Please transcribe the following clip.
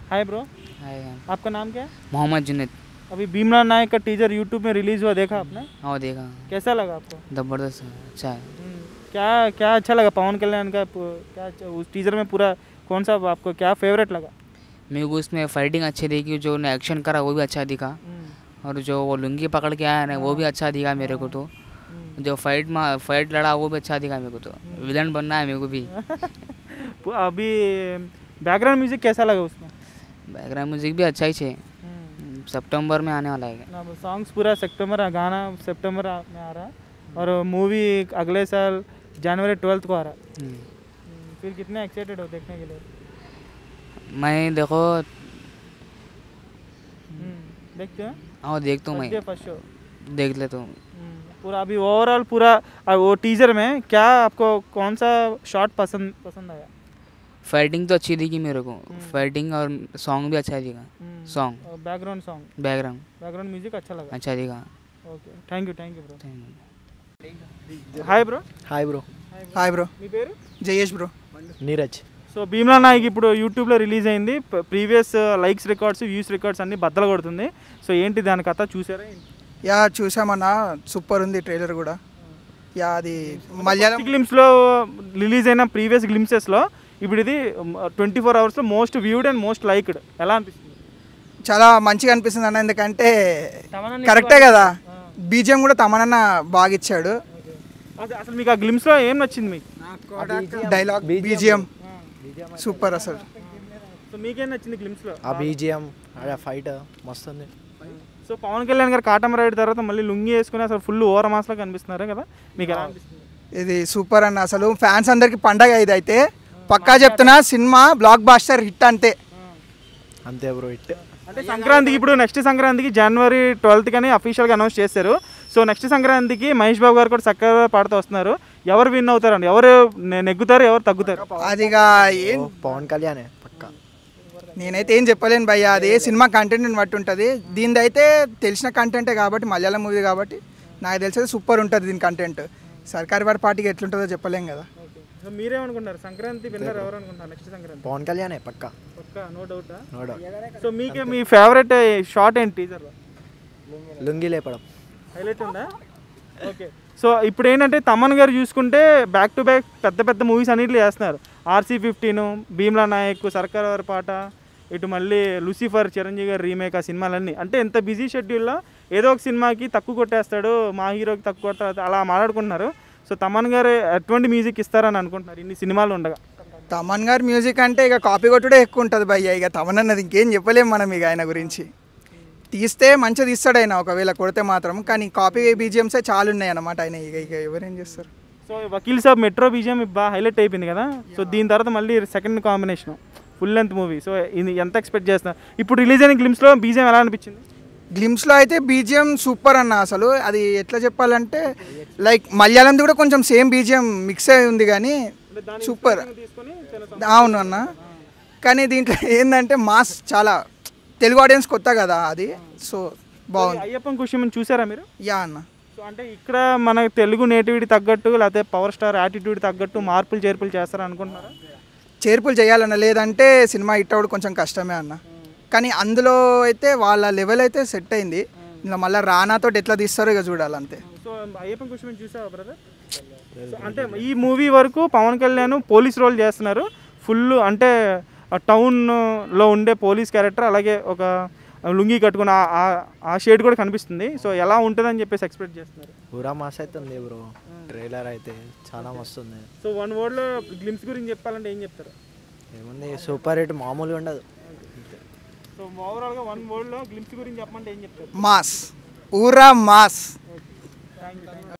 Hi bro आएगा आपका नाम क्या है मोहम्मद जुनेद अभी भीमला नायक का टीजर यूट्यूब में रिलीज हुआ देखा आपने और देखा कैसा लगा आपको ज़बरदस्त है, अच्छा है हम्म, क्या क्या अच्छा लगा पवन कल्याण का पू- क्या अच्छा- उस टीजर में पूरा कौन सा आपको क्या फेवरेट लगा मेरे को उसमें फाइटिंग अच्छी दिखी जो ने एक्शन करा वो भी अच्छा दिखा हम्म, और जो वो लुंगी पकड़ के आया ना वो भी अच्छा दिखा मेरे को तो हम्म। जो फाइट में फाइट लड़ा वो भी अच्छा दिखा मेरे को तो विलन बनना है मेरे को भी पू- अभी बैकग्राउंड म्यूजिक कैसा लगा उसमें बैकग्राउंड म्यूजिक भी अच्छा ही है हम्म, सितंबर में आने वाला है ना सॉन्ग्स पूरा सितंबर गाना सितंबर आ- में आ रहा है और मूवी अगले साल जनवरी ट्वेल्थ को आ रहा है हम्म। हम्म, फिर कितने एक्साइटेड हो देखने के लिए मैं देखो हम्म, देखते हैं और देखता हूँ फर्स्ट डे मैं फर्स्ट शो देख लेता हूँ हम्म, पूरा अभी ओवरऑल पूरा आ, वो टीजर में क्या आपको कौन सा शॉट पसंद पसंद आया फाइटिंग तो अच्छी दिखी मेरे को फाइटिंग और सॉन्ग भी अच्छा दिखा song background song background background music अच्छा लगा अच्छा दिखा okay thank you thank you bro Thank you. Hi bro hi bro hi bro మీ పేరు జయేష్ బ్రో నీరజ్ సో భీమ్లా నాయక్ ఇప్పుడు యూట్యూబ్లో రిలీజ్ అయింది previous likes records views records అన్ని బద్దలు కొడుతుంది సో ఏంటి దాని కథ చూసారా యా చూసామన్నా సూపర్ ఉంది ట్రైలర్ కూడా యా అది మలయాళం గ్లిమ్స్లో రిలీజ్ అయిన ప్రీవియస్ గ్లిమ్సెస్లో ఇప్పుడు ఇది ట్వంటీ ఫోర్ అవర్స్లో most viewed and most liked ఎలా అనిపిస్తుంది చాలా మంచిగా అనిపిస్తుంది అన్న ఎందుకంటే కరెక్టే కదా బీజిఎం కూడా తమనన్న బాగా ఇచ్చాడు అసలు- అసలు మీకు ఆ గ్లిమ్స్లో ఏం నచ్చింది మీకు డైలాగ్ బీజిఎం సూపర్ అసలు సో మీకేం నచ్చింది గ్లిమ్స్లో ఆ బీజిఎం ఆ ఫైట్ మస్తు ఉంది సో పవన్ కళ్యాణ్ గారు కాటం రైడ్ తర్వాత మళ్ళీ లుంగి వేసుకుని అసలు ఫుల్ ఓవర్ మాస్లో కనిపిస్తున్నారు కదా మీకు ఎలా అనిపిస్తుంది ఇది సూపర్ అన్న అసలు ఫ్యాన్స్ అందరికి పండగ ఇది అయితే పక్కా చెప్తున్నా సినిమా బ్లాక్ బాస్టర్ హిట్ అంతే అంతే బ్రో ఇట్ అంటే సంక్రాంతికి ఇప్పుడు నెక్స్ట్ సంక్రాంతికి జనవరి ట్వెల్త్ కానీ అఫీషియల్గా అనౌన్స్ చేశారు సో నెక్స్ట్ సంక్రాంతికి మహేష్ బాబు గారు కూడా చక్కగా పాడుతూ వస్తున్నారు ఎవరు విన్ అవుతారండి ఎవరు నె- నెగ్గుతారు ఎవరు తగ్గుతారు అదిగా ఏం పవన్ కళ్యాణే పక్కా నేనైతే ఏం చెప్పలేను భయ్య అది సినిమా కంటెంట్ని బట్టి ఉంటుంది దీనిది అయితే తెలిసిన కంటెంటే కాబట్టి మలయాళం మూవీ కాబట్టి నాకు తెలిసేది సూపర్ ఉంటుంది దీని కంటెంట్ సర్కారీ వారి పార్టీకి ఎట్లుంటుందో చెప్పలేం కదా సో మీరేమనుకుంటారు సంక్రాంతి విన్నర్ ఎవరు అనుకుంటున్నారు నెక్స్ట్ సంక్రాంతి పవన్ కళ్యాణే పక్కా పక్కా no doubt no doubt so మీకే మీ ఫేవరెట్ షార్ట్ ఏంటి టీజర్లో లుంగి లేపడం హైలైట్ ఉందా ఓకే సో ఇప్పుడు ఏంటంటే తమన్ గారు చూసుకుంటే బ్యాక్ టు బ్యాక్ పెద్ద పెద్ద మూవీస్ అన్నింటిలో చేస్తున్నారు ఆర్సీ ఫిఫ్టీన్ భీమ్లా నాయక్ సర్కార్ వారి పాట ఇటు మళ్ళీ లూసిఫర్ చిరంజీవి గారి రీమేక్ ఆ సినిమాలన్నీ అంటే ఎంత బిజీ షెడ్యూల్లో ఏదో ఒక సినిమాకి తక్కువ కొట్టేస్తాడు మా హీరోకి తక్కువ కొట్టాడు అలా మాట్లాడుకుంటున్నారు సో తమన్ గారు ఎటువంటి మ్యూజిక్ ఇస్తారని అనుకుంటున్నారు ఇన్ని సినిమాలు ఉండగా తమన్ గారి మ్యూజిక్ అంటే ఇక కాపీ కొట్టుడే ఎక్కువ ఉంటుంది భయ్య ఇక తమన్ అన్నది ఇంకేం చెప్పలేం మనం ఇక ఆయన గురించి తీస్తే మంచిగా తీస్తాడు ఆయన ఒకవేళ కొడితే మాత్రం కానీ కాపీ బీజిఎంసే చాలా ఉన్నాయి అన్నమాట ఆయన ఇక ఇక ఎవరేం చేస్తారు so Vakeel Saab metro BGM బాగా హైలైట్ అయిపోయింది కదా సో దీని తర్వాత మళ్ళీ second combination full length movie so ఇది ఎంత ఎక్స్పెక్ట్ చేస్తున్నారు ఇప్పుడు రిలీజ్ అయిన గ్లిమ్స్లో బీజియం ఎలా అనిపించింది గ్లిమ్స్లో అయితే బీజిఎం సూపర్ అన్న అసలు అది ఎట్లా చెప్పాలంటే లైక్ మలయాళంది కూడా కొంచెం సేమ్ బీజిఎం మిక్స్ అయి ఉంది కానీ సూపర్ తీసుకొని అవును అన్న కానీ దీంట్లో ఏంటంటే మాస్ చాలా తెలుగు ఆడియన్స్ కొత్త కదా అది సో బాగుంది అయ్యప్పన్ కుషిమని చూసారా మీరు యా అన్న సో అంటే ఇక్కడ మన తెలుగు నేటివిటీ తగ్గట్టు లేకపోతే పవర్ స్టార్ యాటిట్యూడ్ తగ్గట్టు మార్పులు చేర్పులు చేస్తారా అనుకుంటున్నారా చేర్పులు చేయాలన్న లేదంటే సినిమా హిట్ అవ్వడం కొంచెం కష్టమే అన్న కానీ అందులో అయితే వాళ్ళ లెవెల్ అయితే సెట్ అయింది ఇంకా మళ్ళీ రానాతో ఎట్లా తీస్తారో ఇక చూడాలంతే సో అయ్యప్పన్ కుషిమని చూసావా బ్రదర్ సో అంటే ఈ మూవీ వరకు పవన్ కళ్యాణ్ పోలీస్ రోల్ చేస్తున్నారు ఫుల్ అంటే టౌన్లో ఉండే పోలీస్ క్యారెక్టర్ అలాగే ఒక లుంగి కట్టుకున్న ఆ- ఆ- ఆ షేడ్ కూడా కనిపిస్తుంది సో ఎలా ఉంటుందని చెప్పేసి ఎక్స్పెక్ట్ చేస్తున్నారు పూరా మాస్ అయితే ఉంది బ్రో ట్రైలర్ అయితే చాలా మస్తు ఉంది సో వన్ వర్డ్లో గ్లిమ్స్ గురించి చెప్పాలంటే ఏం చెప్తారు ఏముంది సూపర్ హిట్ మామూలుగా ఉండదు సో ఓవరాల్గా వన్ వర్డ్లో గ్లిమ్స్ గురించి చెప్పమంటే ఏం చెప్తారు మాస్ పూరా మాస్ థ్యాంక్ యూ